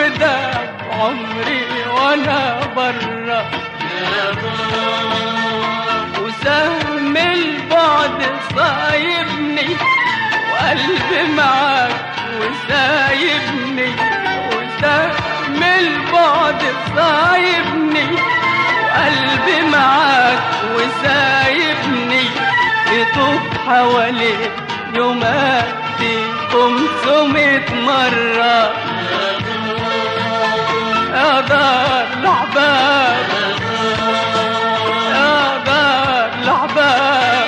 وده عمري وانا برا وسهم البعد صايبني وقلبي معاك وسايبني وسهم البعد صايبني وقلبي معاك وسايبني يطوف حواليك يوماتي خمسمية مرة يا دار الأحباب يا دار الأحباب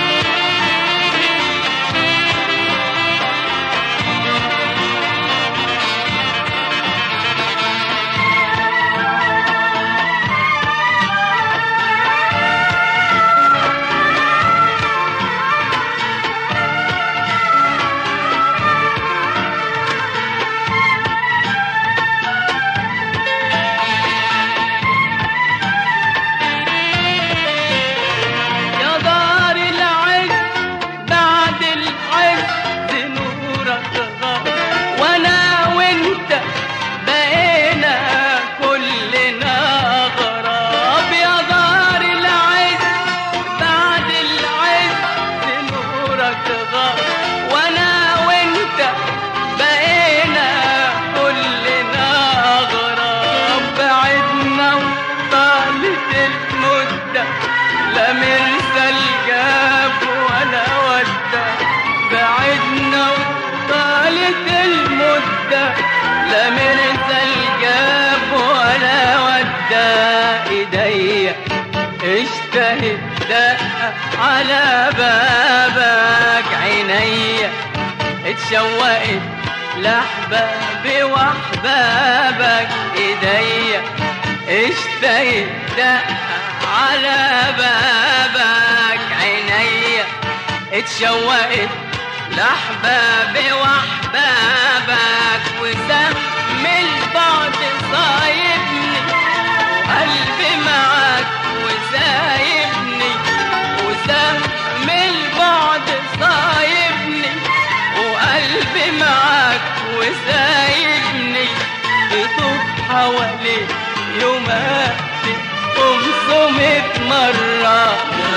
يا دار العز بعد العز نورك غاب وانا وانت بقينا كلنا غراب يا دار العز بعد العز نورك غاب وانا وانت بقينا كلنا غراب بعدنا وطالت المده لا مرسل جاب ولا ودى بعدنا وطالت المدة لا مرسل جاب ولا ودى ايديا اشتهت دقة على بابك عينيا اتشوقت لأحبابي وأحبابك ايديا اشتهت دقة على بابك عينيا اتشوقت لأحبابي وأحبابك وسم البعد صايبني وقلبي معاك وسايبني وسم البعد صايبني وقلبي معاك وسايبني يطوف حواليك يوماتي خمسمية مرة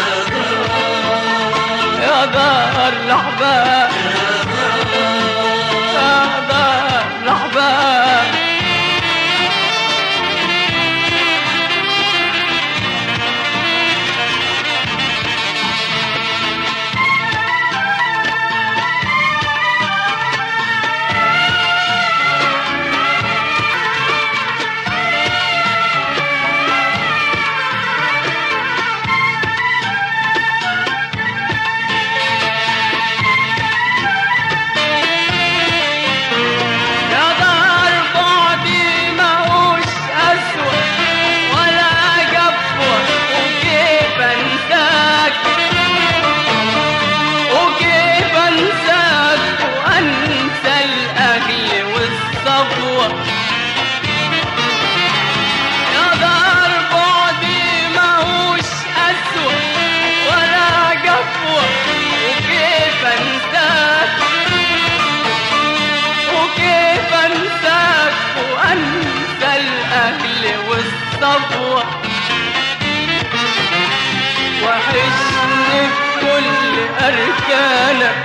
يا دار الأحباب يا دار الأحباب يا دار بعدي ماهوش أسوأ ولا جفوة وكيف أنساك وكيف أنساك وأنسى الأهل والصفوة يا دار بعدي ماهوش أسوأ ولا جفوة وكيف أنساك وكيف انساك وانسى الاهل والصفوة وحشني بكل اركانك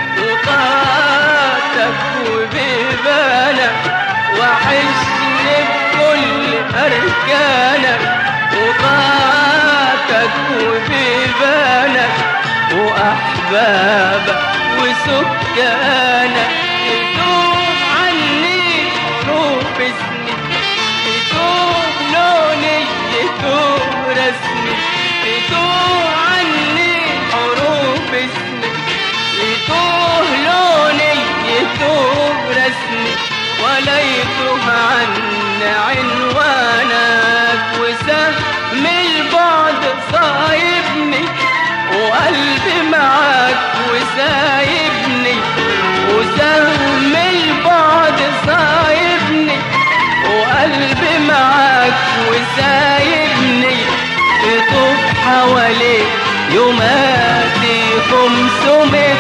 وطاعتك وبيبانك وحشني بكل اركانك وطاعتك وبيبانك واحبابك وسكانك يدوم عني حروف سنين يدوم لوني يدوم رسمي يدوم عني حروف سنين يدوم لوني يدوم رسمي ولا يتوه عن عنوانك وسهم البعد صايبني وقلبي معاك وسايبني وسهم البعد صايبني وقلبي معاك وسايبني يطوف حواليك يوماتي خمسمية